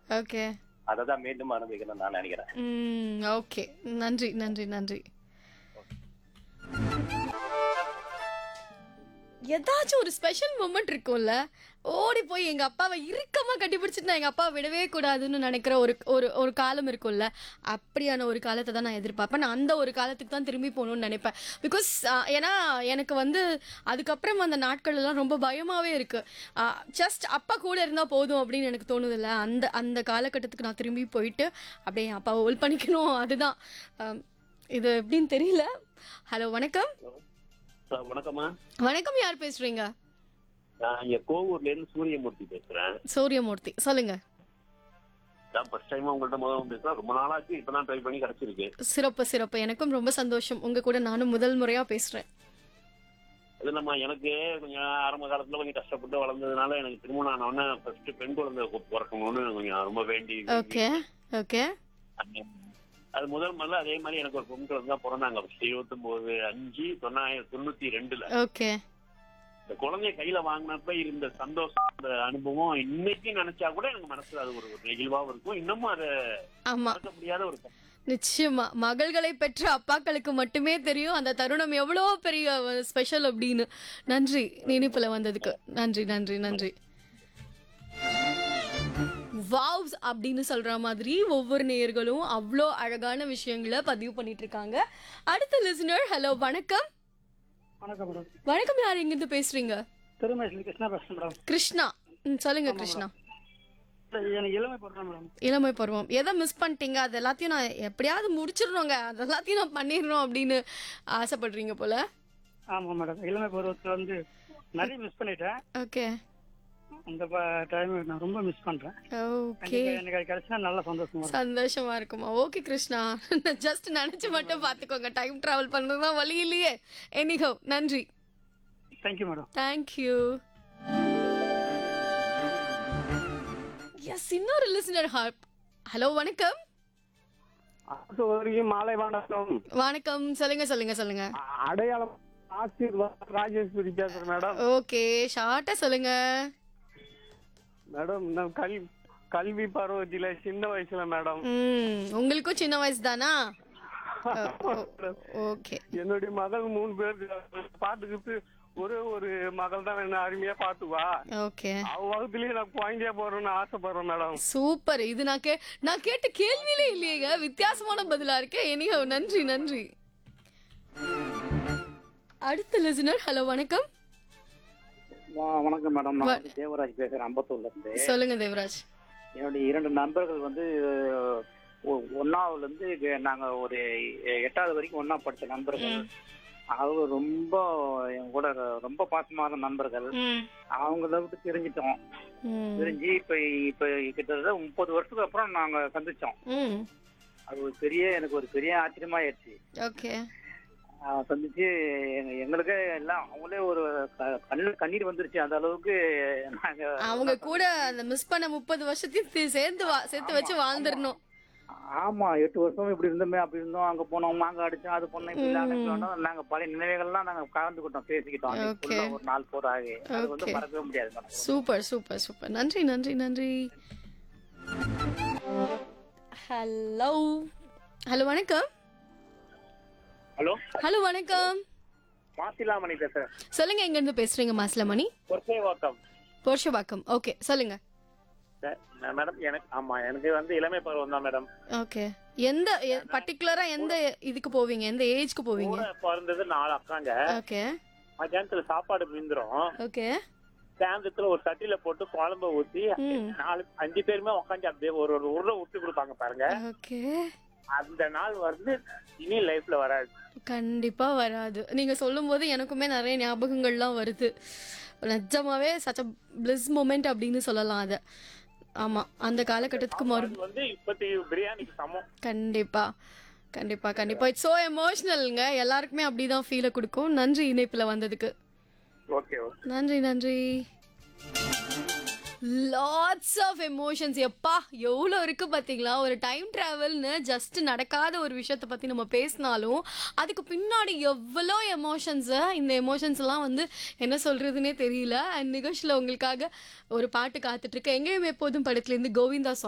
Okay அதை தான் மீண்டும் அனுபவிக்கணும்னு நான் நினைக்கிறேன் ம் ஓகே நன்றி நன்றி நன்றி ஏதாச்சும் ஒரு ஸ்பெஷல் மூமெண்ட் இருக்கும்ல ஓடி போய் எங்க அப்பாவை இறுக்கமா கட்டிப்பிடிச்சிட்டு நான் எங்க அப்பாவை விடவே கூடாதுன்னு நினைக்கிற ஒரு ஒரு ஒரு காலம் இருக்கும்ல அப்படியான ஒரு காலத்தை தான் நான் எதிர்பார்ப்பேன் நான் அந்த ஒரு காலத்துக்கு தான் திரும்பி போகணும்னு நினைப்பேன் பிகாஸ் ஏன்னா எனக்கு வந்து அதுக்கப்புறம் அந்த நாட்கள் எல்லாம் ரொம்ப பயமாவே இருக்கு ஜஸ்ட் அப்பா கூட இருந்தா போதும் அப்படின்னு எனக்கு தோணுதில்ல அந்த அந்த காலகட்டத்துக்கு நான் திரும்பி போயிட்டு அப்படியே என் அப்பாவை ஓல் பண்ணிக்கணும் அதுதான் ஆம், இது எப்படின்னு தெரியல ஹலோ வணக்கம் சார் வணக்கம்மா வணக்கம் யார் பேசுறீங்க நான் இங்க கோவூர்ல இருந்து சூரியமூர்த்தி பேசுறேன் சூரியமூர்த்தி சொல்லுங்க நான் ஃபர்ஸ்ட் டைம் உங்கள்ட்ட முதல்ல பேசுறேன் ரொம்ப நாளாச்சு இப்பதான் ட்ரை பண்ணி கிடைச்சிருக்கு சிறப்பு சிறப்பு எனக்கும் ரொம்ப சந்தோஷம் உங்க கூட நானும் முதல் முறையா பேசுறேன் அது நம்ம எனக்கு கொஞ்சம் ஆரம்ப காலத்துல கொஞ்சம் கஷ்டப்பட்டு வளர்ந்ததுனால எனக்கு திருமணம் ஆனவொடனே ஃபர்ஸ்ட் பெண் குழந்தை பிறக்கணும்னு கொஞ்சம் ரொம்ப வேண்டி ஓகே ஓகே அது முதல் முதல்ல அதே மாதிரி எனக்கு ஒரு பெண் குழந்தை தான் பிறந்தாங்க இருபத்தி ஒன்பது அஞ்சு தொள்ளாயிரத்தி தொண்ணூத்தி ரெண்டுல ஓகே இந்த குழந்தைய கையில வாங்கினப்ப இருந்த சந்தோஷம் அந்த அனுபவம் இன்னைக்கு நினைச்சா கூட எனக்கு மனசுல அது ஒரு ஒரு நெகிழ்வாவும் இருக்கும் இன்னமும் அதை ஆமா மறக்க முடியாத ஒரு நிச்சயமா மகள்களை பெற்ற அப்பாக்களுக்கு மட்டுமே தெரியும் அந்த தருணம் எவ்வளோ பெரிய ஸ்பெஷல் அப்படின்னு நன்றி நினைப்புல வந்ததுக்கு நன்றி நன்றி நன்றி வாவ்ஸ் அப்படின்னு சொல்ற மாதிரி ஒவ்வொரு நேயர்களும் அவ்வளோ அழகான விஷயங்களை பதிவு பண்ணிட்டு இருக்காங்க அடுத்த லிசனர் ஹலோ வணக்கம் வணக்கம் மேடம் வணக்கம் யார் எங்கிருந்து பேசுறீங்க திருமேஸ்வரி கிருஷ்ணா பேசுறேன் மேடம் கிருஷ்ணா ம், சொல்லுங்க கிருஷ்ணா இல்ல, எனக்கு இளமை போடுறேன் மேடம் இளமை பருவம் எதை மிஸ் பண்ணிட்டீங்க அது எல்லாத்தையும் நான் எப்படியாவது முடிச்சிடணுங்க அது எல்லாத்தையும் நான் பண்ணிடணும் அப்படின்னு ஆசைப்படுறீங்க போல ஆமா மேடம் இளமை பருவத்துல வந்து நிறைய மிஸ் பண்ணிட்டேன் ஓகே அந்த டைம் நான் ரொம்ப மிஸ் பண்றேன் ஓகே கண்டிப்பா எனக்கு அது கிடைச்சா நல்ல சந்தோஷமா இருக்கும் சந்தோஷமா இருக்குமா ஓகே கிருஷ்ணா ஜஸ்ட் நினைச்சு மட்டும் பாத்துக்கோங்க டைம் டிராவல் பண்றதுதான் வழி இல்லையே எனிஹோ நன்றி தேங்க்யூ மேடம் தேங்க்யூ எஸ் இன்னொரு லிசனர் ஹார்ப் ஹலோ வணக்கம் வரைக்கும் மாலை வணக்கம் வணக்கம் சொல்லுங்க சொல்லுங்க சொல்லுங்க அடையாளம் ஆசீர்வாத் ராஜேஸ்வரி பேசுறேன் மேடம் ஓகே ஷார்ட்டா சொல்லுங்க மேடம் நான் கல் கல்வி பருவத்தில சின்ன வயசுல மேடம் ம் உங்களுக்கும் சின்ன வயசு தானா ஓகே என்னுடைய மகள் மூணு பேர் பாத்துக்கிட்டு ஒரே ஒரு மகள் தான் என்ன அருமையா பாத்துவா ஓகே அவ வகுப்புலயே நான் குழந்தையா போறேன்னு ஆசைப்படுறேன் மேடம் சூப்பர் இது நான் கே நான் கேட்ட கேள்வியிலே இல்லையேங்க வித்தியாசமான பதிலா இருக்கே எனிஹோ நன்றி நன்றி அடுத்த லிசனர் ஹலோ வணக்கம் வணக்கம் மேடம் வ- நான் வந்து தேவராஜ் பேசுறேன் அம்பத்தூர்ல இருந்து சொல்லுங்க தேவராஜ் என்னுடைய இரண்டு நண்பர்கள் வந்து ஒ- ஒண்ணாவதுல இருந்து இங்க நாங்க ஒரு எட்டாவது வரைக்கும் ஒண்ணா படிச்ச நண்பர்கள் அவங்க ரொம்ப என் கூட ரொம்ப பாசமான நண்பர்கள் ம் அவங்கள விட்டு பிரிஞ்சிட்டோம் ம் பிரிஞ்சு இப்ப இப்ப கிட்டத்தட்ட முப்பது வருஷத்துக்கு அப்புறம் நாங்க சந்திச்சோம் ம் அது ஒரு பெரிய எனக்கு ஒரு பெரிய ஆச்சரியமாயிடுச்சு ஓகே ஆஹ் சந்திச்சு எங்க- எங்களுக்கே எல்லாம் அவங்களே ஒரு க- கண்ணுல கண்ணீர் வந்துருச்சு அந்த அளவுக்கு நாங்க அவங்க கூட அந்த மிஸ் பண்ண முப்பது வருஷத்தையும் தி- சேர்ந்து வா- சேர்த்து வச்சு வாழ்ந்துடணும் ஆமா எட்டு வருஷம் இப்படி இருந்தோமே அப்படி இருந்தோம் அங்க போனோம் மாங்க அடிச்சோம் அது பண்ணோம் இப்படி விளையாண்டோம், இப்படி விளையாண்டோம். நாங்க பழைய நினைவுகள்லாம் நாங்க கலந்துக்கிட்டோம் பேசிக்கிட்டோம் அன்னைக்கு Okay. full ஆ ஒரு நாள் போற ஆகி அது வந்து Okay. மறக்கவே முடியாது மேடம் சூப்பர் சூப்பர் சூப்பர் நன்றி நன்றி நன்றி ஹலோ ஹலோ வணக்கம் ஹலோ ஹலோ வணக்கம் மாசிலாமணி பேசுறேன் சொல்லுங்க எங்க இருந்து பேசுறீங்க மாசிலமணி ஒர்க்கே வாக்கம் போர்ஷபாக்கம் ஓகே சொல்லுங்க மேடம் எனக்கு ஆமா எனக்கு வந்து இளமை பருவம் தான் மேடம் ஓகே எந்த பர்டிகுலரா எந்த இதுக்கு போவீங்க எந்த ஏஜ்க்கு போவீங்க கூட பிறந்தது நாலு அக்காங்க ஓகே மத்தியானத்துல சாப்பாடு விந்துரும் ஓகே சாயந்தரத்துல ஒரு சட்டியில போட்டு குழம்ப ஊத்தி ம். நாலு அஞ்சு பேருமே உட்காந்து அப்படியே ஒரு ஒரு உருளை விட்டு கொடுப்பாங்க பாருங்க ஓகே அந்த நாள் வந்து இனி லைஃப்ல வராது கண்டிப்பா வராது நீங்க சொல்லும்போது எனக்குமே நிறைய ஞாபகங்கள்லாம் வருது நிஜமாவே சச்ச பிளிஸ் மூமெண்ட் அப்படின்னு சொல்லலாம் அத ஆமா அந்த காலகட்டத்துக்கு மறு அது வந்து இப்பத்தி பிரியாணிக்கு சமம் கண்டிப்பா கண்டிப்பா கண்டிப்பா இட்ஸ் சோ எமோஷனல்ங்க எல்லாருக்குமே அப்படிதான் ஃபீலை கொடுக்கும் நன்றி இணைப்புல வந்ததுக்கு ஓகே ஓகே நன்றி நன்றி லாட்ஸ் ஆஃப் எமோஷன்ஸ் எப்பா எவ்வளோ இருக்கு பார்த்தீங்களா ஒரு டைம் ட்ராவல்னு ஜஸ்ட் நடக்காத ஒரு விஷயத்தை பற்றி நம்ம பேசினாலும் அதுக்கு பின்னாடி எவ்வளோ எமோஷன்ஸை இந்த எமோஷன்ஸ் எல்லாம் வந்து என்ன சொல்றதுனே தெரியல அண்ட் நிகழ்ச்சியில் உங்களுக்காக ஒரு பாட்டு காத்துட்டு இருக்கு எங்கேயும் எப்போதும் படத்துலேருந்து கோவிந்தா song